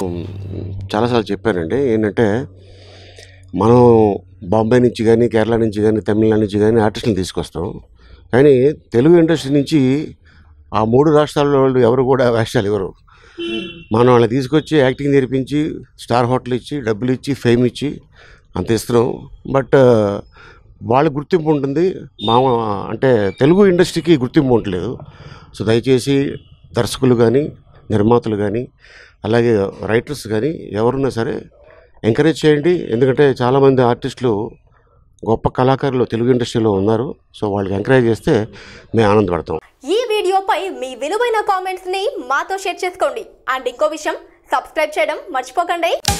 చాలాసార్లు చెప్పానండి ఏంటంటే మనం బాంబే నుంచి కానీ కేరళ నుంచి కానీ తమిళనాడు నుంచి కానీ ఆర్టిస్టులను తీసుకొస్తాం కానీ తెలుగు ఇండస్ట్రీ నుంచి ఆ మూడు రాష్ట్రాల్లో వాళ్ళు ఎవరు కూడా వేషాలు ఇవ్వరు మనం వాళ్ళని తీసుకొచ్చి యాక్టింగ్ నేర్పించి స్టార్ హోటల్ ఇచ్చి డబ్బులు ఇచ్చి ఫేమ్ ఇచ్చి అంత ఇస్తున్నాం బట్ వాళ్ళ గుర్తింపు ఉంటుంది మా అంటే తెలుగు ఇండస్ట్రీకి గుర్తింపు ఉండలేదు సో దయచేసి దర్శకులు కానీ నిర్మాతలు కానీ అలాగే రైటర్స్ కానీ ఎవరున్నా సరే ఎంకరేజ్ చేయండి ఎందుకంటే చాలామంది ఆర్టిస్టులు గొప్ప కళాకారులు తెలుగు ఇండస్ట్రీలో ఉన్నారు సో వాళ్ళకి ఎంకరేజ్ చేస్తే మేము ఆనందపడతాం ఈ వీడియోపై మీ విలువైన కామెంట్స్ ని మాతో షేర్ చేసుకోండి అండ్ ఇంకో విషయం సబ్స్క్రైబ్ చేయడం మర్చిపోకండి